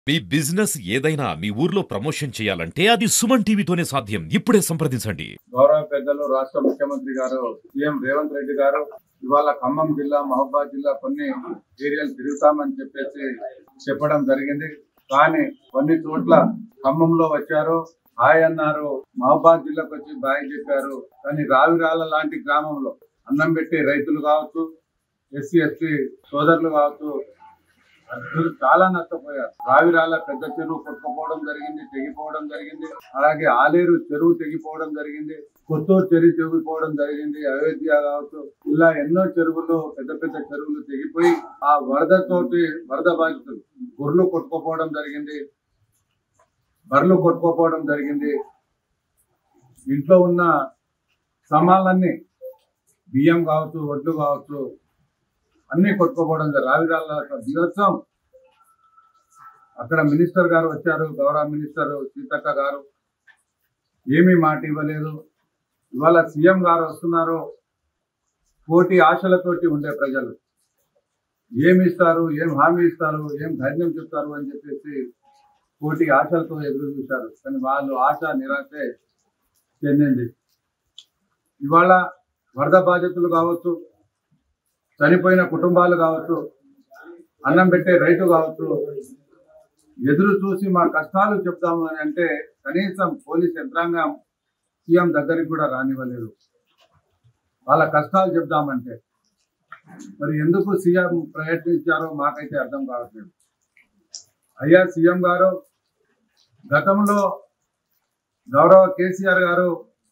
మీ business ఏదైనా మీ ఊర్లో promotion చేయాలంటే అది సుమన్ టీవీతోనే సాధ్యం ఇప్పుడే సంప్రదించండి గౌరవ పెద్దలు రాష్ట్ర ముఖ్యమంత్రి గారు సీఎం రేవంత్ రెడ్డి గారు ఇవాళ ఖమ్మం జిల్లా మహబాద్ జిల్లా కొన్ని ఏరియాలు తిరుగుతామని చెప్పేసి చెప్పడం జరిగింది కానీ కొన్ని చోట్ల ఖమ్మంలో వచ్చారు హాయ్ అన్నారు మహబాద్ జిల్లాకు వచ్చి బాయ్ చెప్పారు కానీ రావిరాల లాంటి గ్రామంలో అన్నం పెట్టి రైతులు కావచ్చు ఎస్సీ ఎస్టీ సోదరులు కావచ్చు అందరూ చాలా నష్టపోయారు రావిరాల పెద్ద చెరువు కొట్టుకుపోవడం జరిగింది తెగిపోవడం జరిగింది అలాగే ఆలేరు చెరువు తెగిపోవడం జరిగింది కొత్తూరు చెరువు తెగిపోవడం జరిగింది అయోధ్య కావచ్చు ఇలా ఎన్నో చెరువులు పెద్ద పెద్ద చెరువులు తెగిపోయి ఆ వరదతోటి వరద బాధితులు గొర్రెలు కొట్టుకుపోవడం జరిగింది బర్రెలు కొట్టుకుపోవడం జరిగింది ఇంట్లో ఉన్న సామాన్లన్నీ బియ్యం కావచ్చు వడ్లు కావచ్చు అన్ని కొట్టుకోపోవడం జరిగింది. రావిరాల దినోత్సవం అక్కడ మినిస్టర్ గారు వచ్చారు గౌరవ మినిస్టర్ సీతక్క గారు ఏమీ మాట ఇవ్వలేదు ఇవాళ సీఎం గారు వస్తున్నారు కోటి ఆశలతోటి ఉండే ప్రజలు ఏమి ఇస్తారు ఏం హామీ ఇస్తారు ఏం ధైర్యం చెప్తారు అని చెప్పేసి కోటి ఆశలతో ఎదురు చూశారు కానీ వాళ్ళు ఆశ నిరాశే చెందింది ఇవాళ వరద బాధితులు కావచ్చు చనిపోయిన కుటుంబాలు కావచ్చు అన్నం పెట్టే రైతు కావచ్చు ఎదురు చూసి మా కష్టాలు చెప్తాము అని అంటే కనీసం పోలీస్ యంత్రాంగం సీఎం దగ్గరికి కూడా రానివ్వలేదు వాళ్ళ కష్టాలు చెప్దామంటే మరి ఎందుకు సీఎం ప్రయత్నించారో మాకైతే అర్థం కావట్లేదు అయ్యా సీఎం గారు గతంలో గౌరవ కేసీఆర్ గారు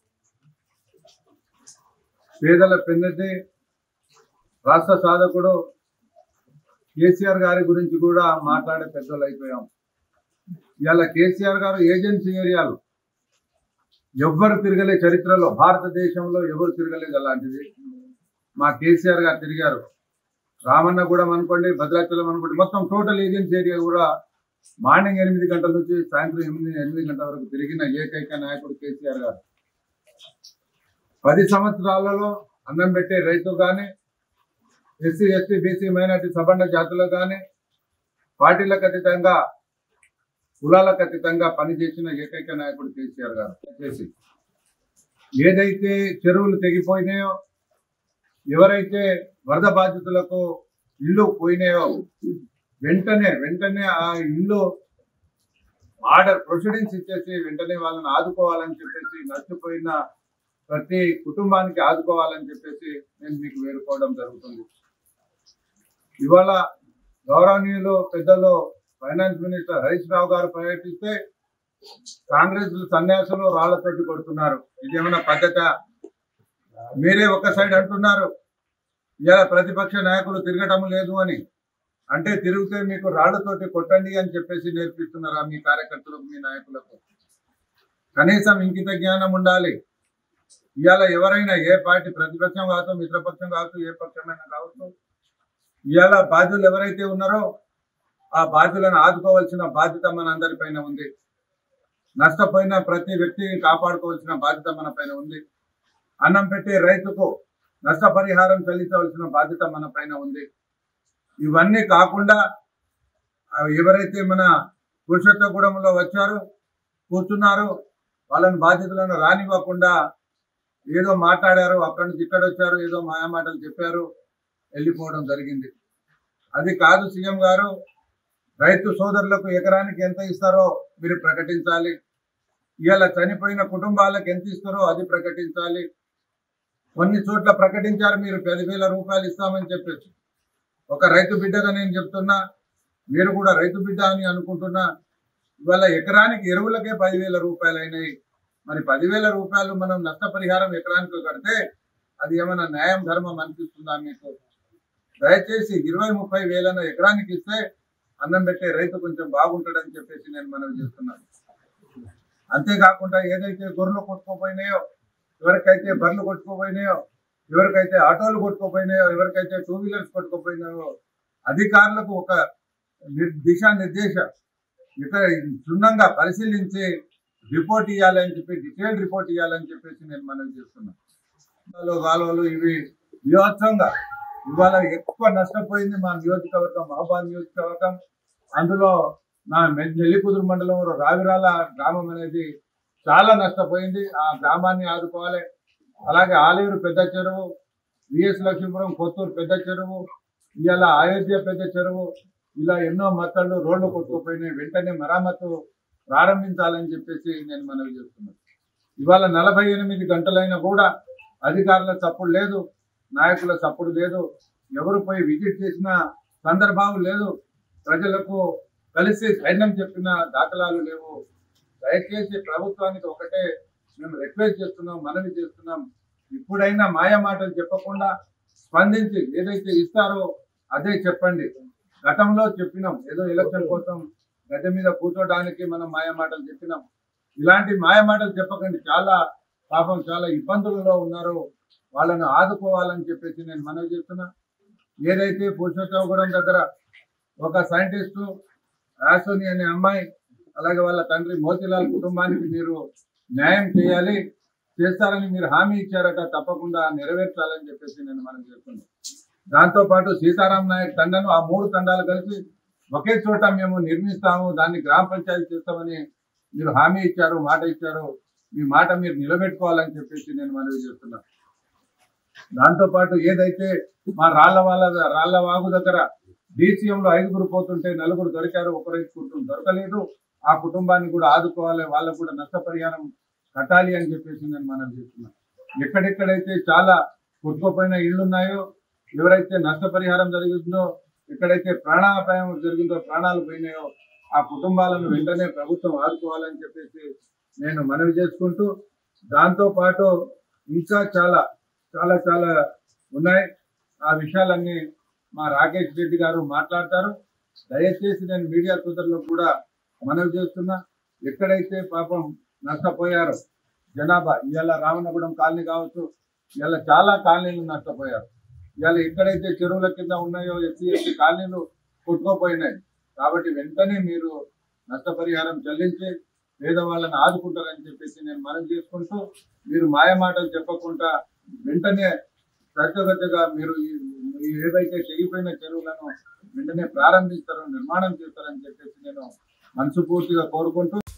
పేదల పెన్నెత్తి రాష్ట్ర సాధకుడు కేసీఆర్ గారి గురించి కూడా మాట్లాడే పెద్దలు అయిపోయాం ఇవాళ కేసీఆర్ గారు ఏజెన్సీ ఏరియాలు ఎవ్వరు తిరగలే చరిత్రలో భారతదేశంలో ఎవరు తిరగలేదు అలాంటిది మా కేసీఆర్ గారు తిరిగారు రామన్నగూడెం అనుకోండి భద్రాచలం అనుకోండి మొత్తం టోటల్ ఏజెన్సీ ఏరియా కూడా మార్నింగ్ ఎనిమిది గంటల నుంచి సాయంత్రం ఎనిమిది ఎనిమిది గంటల వరకు తిరిగిన ఏకైక నాయకుడు కేసీఆర్ గారు పది సంవత్సరాలలో అన్నం పెట్టే రైతు కానీ ఎస్సీ ఎస్టీ బీసీ మైనార్టీ సబండ జాతులకు కానీ పార్టీలకు అతీతంగా కులాలకు అతీతంగా పనిచేసిన ఏకైక నాయకుడు కేసీఆర్ గారు చేసి ఏదైతే చెరువులు తెగిపోయినాయో ఎవరైతే వరద బాధితులకు ఇల్లు పోయినాయో వెంటనే వెంటనే ఆ ఇల్లు ఆర్డర్ ప్రొసీడింగ్స్ ఇచ్చేసి వెంటనే వాళ్ళని ఆదుకోవాలని చెప్పేసి నష్టపోయిన ప్రతి కుటుంబానికి ఆదుకోవాలని చెప్పేసి నేను మీకు వేడుకోవడం జరుగుతుంది ఇవాళ గౌరవనీయులు పెద్దలు ఫైనాన్స్ మినిస్టర్ హరీష్ రావు గారు పర్యటిస్తే కాంగ్రెస్ సన్యాసులు రాళ్లతోటి కొడుతున్నారు ఇదేమైనా పద్ధత మీరే ఒక సైడ్ అంటున్నారు ఇలా ప్రతిపక్ష నాయకులు తిరగటం లేదు అని అంటే తిరిగితే మీకు రాళ్లతోటి కొట్టండి అని చెప్పేసి నేర్పిస్తున్నారా మీ కార్యకర్తలకు మీ నాయకులకు కనీసం ఇంకిత జ్ఞానం ఉండాలి ఇవాళ ఎవరైనా ఏ పార్టీ ప్రతిపక్షం కావచ్చు మిత్రపక్షం కావచ్చు ఏ పక్షమైనా కావచ్చు ఇవాళ బాధ్యులు ఎవరైతే ఉన్నారో ఆ బాధ్యులను ఆదుకోవాల్సిన బాధ్యత మన అందరిపైన ఉంది నష్టపోయిన ప్రతి వ్యక్తిని కాపాడుకోవాల్సిన బాధ్యత మన పైన ఉంది అన్నం పెట్టే రైతుకు నష్టపరిహారం చెల్లించవలసిన బాధ్యత మన పైన ఉంది ఇవన్నీ కాకుండా ఆ ఎవరైతే మన పురుషోత్తగూడెంలో వచ్చారో కూర్చున్నారు వాళ్ళని బాధ్యతలను రానివ్వకుండా ఏదో మాట్లాడారు అక్కడి నుంచి ఇక్కడ వచ్చారు ఏదో మాయమాటలు చెప్పారు వెళ్ళిపోవడం జరిగింది అది కాదు సీఎం గారు రైతు సోదరులకు ఎకరానికి ఎంత ఇస్తారో మీరు ప్రకటించాలి ఇవాళ చనిపోయిన కుటుంబాలకు ఎంత ఇస్తారో అది ప్రకటించాలి కొన్ని చోట్ల ప్రకటించారు మీరు పదివేల రూపాయలు ఇస్తామని చెప్పేసి ఒక రైతు బిడ్డగా నేను చెప్తున్నా మీరు కూడా రైతు బిడ్డ అని అనుకుంటున్నా ఇవాళ ఎకరానికి ఎరువులకే పదివేల రూపాయలు అయినాయి మరి పదివేల రూపాయలు మనం నష్టపరిహారం ఎకరానికి కడితే అది ఏమైనా న్యాయం ధర్మం అనిపిస్తుందా మీకు దయచేసి ఇరవై ముప్పై వేలను ఎకరానికి ఇస్తే అన్నం పెట్టే రైతు కొంచెం బాగుంటాడని చెప్పేసి నేను మనవి చేస్తున్నాను అంతేకాకుండా ఏదైతే గొర్రెలు కొట్టుకోపోయినాయో ఎవరికైతే బర్రెలు కొట్టుకోపోయినాయో ఎవరికైతే ఆటోలు కొట్టుకోపోయినాయో ఎవరికైతే టూ వీలర్స్ కొట్టుకోపోయినాయో అధికారులకు ఒక నిర్- దిశానిర్దేశ ఇక్కడ క్షుణ్ణంగా పరిశీలించి రిపోర్ట్ ఇవ్వాలని చెప్పి డీటెయిల్ రిపోర్ట్ ఇవ్వాలని చెప్పేసి నేను మనవి చేస్తున్నాను కాలువలు, కాలువలు ఇవి బీభత్సంగా ఇవాళ ఎక్కువ నష్టపోయింది మా నియోజకవర్గం మహబాద్ నియోజకవర్గం అందులో నా మె- నెల్లికుదురు మండలంలో రావిరాల గ్రామం అనేది చాలా నష్టపోయింది ఆ గ్రామాన్ని ఆదుకోవాలి అలాగే ఆలేరు పెద్ద చెరువు విఎస్ లక్ష్మీపురం కొత్తూరు పెద్ద చెరువు ఇవాళ అయోధ్య పెద్ద చెరువు ఇలా ఎన్నో మత్తళ్ళు రోడ్లు కొట్టుకుపోయినాయి వెంటనే మరామత్తు ప్రారంభించాలని చెప్పేసి నేను మనవి చేస్తున్నాను ఇవాళ నలభై ఎనిమిది గంటలైనా కూడా అధికారుల చప్పుడు లేదు నాయకుల చప్పుడు లేదు ఎవరు పోయి విజిట్ చేసిన సందర్భాలు లేదు ప్రజలకు కలిసి ధైర్యం చెప్పిన దాఖలాలు లేవు దయచేసి ప్రభుత్వానికి ఒకటే మేము రిక్వెస్ట్ చేస్తున్నాం మనవి చేస్తున్నాం ఇప్పుడైనా మాయ మాటలు చెప్పకుండా స్పందించి ఏదైతే ఇస్తారో అదే చెప్పండి గతంలో చెప్పినాం ఏదో ఎలక్షన్ కోసం గద్దె మీద కూర్చోడానికి మనం మాయ మాటలు చెప్పినాం ఇలాంటి మాయ మాటలు చెప్పకండి చాలా పాపం చాలా ఇబ్బందులలో ఉన్నారు వాళ్ళను ఆదుకోవాలని చెప్పేసి నేను మనవి చేస్తున్నా ఏదైతే పురుషోత్తమగూడెం దగ్గర ఒక సైంటిస్టు రాసోని అనే అమ్మాయి అలాగే వాళ్ళ తండ్రి మోతిలాల్ కుటుంబానికి మీరు న్యాయం చేయాలి చేస్తారని మీరు హామీ ఇచ్చారట తప్పకుండా నెరవేర్చాలని చెప్పేసి నేను మనం చేస్తున్నాను దాంతో పాటు సీతారాం నాయక్ తండను ఆ మూడు తండాలు కలిసి ఒకే చోట మేము నిర్మిస్తాము దాన్ని గ్రామ పంచాయతీ చేస్తామని మీరు హామీ ఇచ్చారు మాట ఇచ్చారు మీ మాట మీరు నిలబెట్టుకోవాలని చెప్పేసి నేను మనవి చేస్తున్నాను దాంతో పాటు ఏదైతే మా రాళ్ల వాళ్ళ రాళ్ల వాగు దగ్గర DCM లో ఐదుగురు పోతుంటే నలుగురు దొరికారు ఒకరైతే కుటుంబం దొరకలేదు ఆ కుటుంబాన్ని కూడా ఆదుకోవాలి వాళ్ళకు కూడా నష్టపరిహారం కట్టాలి అని చెప్పేసి నేను మనం చేస్తున్నాను ఎక్కడెక్కడైతే చాలా కొట్టుకుపోయిన ఇళ్ళు ఉన్నాయో ఎవరైతే నష్టపరిహారం జరిగిందో ఎక్కడైతే ప్రాణాపాయం జరిగిందో ప్రాణాలు పోయినాయో ఆ కుటుంబాలను వెంటనే ప్రభుత్వం ఆదుకోవాలని చెప్పేసి నేను మనవి చేసుకుంటూ దాంతో పాటు ఇంకా చాలా చాలా చాలా ఉన్నాయి ఆ విషయాలన్నీ మా రాకేష్ రెడ్డి గారు మాట్లాడతారు దయచేసి నేను మీడియా సోదరులకు కూడా మనవి చేస్తున్నా ఎక్కడైతే పాపం నష్టపోయారో జనాభా ఇవాళ రావణగూడెం కాలనీ కావచ్చు ఇవాళ చాలా కాలనీలు నష్టపోయారు ఇవాళ ఎక్కడైతే చెరువుల కింద ఉన్నాయో ఎస్సీ ఎస్టీ కాలనీలు కొట్టుకోపోయినాయి కాబట్టి వెంటనే మీరు నష్టపరిహారం చెల్లించి పేదవాళ్ళని ఆదుకుంటారని చెప్పేసి నేను మనవి చేసుకుంటూ మీరు మాయ మాటలు చెప్పకుండా వెంటనే త్వరితగతిగా మీరు ఈ ఈ ఏవైతే తెగిపోయిన చెరువులను వెంటనే ప్రారంభిస్తారో నిర్మాణం చేస్తారని చెప్పేసి నేను మనసు పూర్తిగా కోరుకుంటూ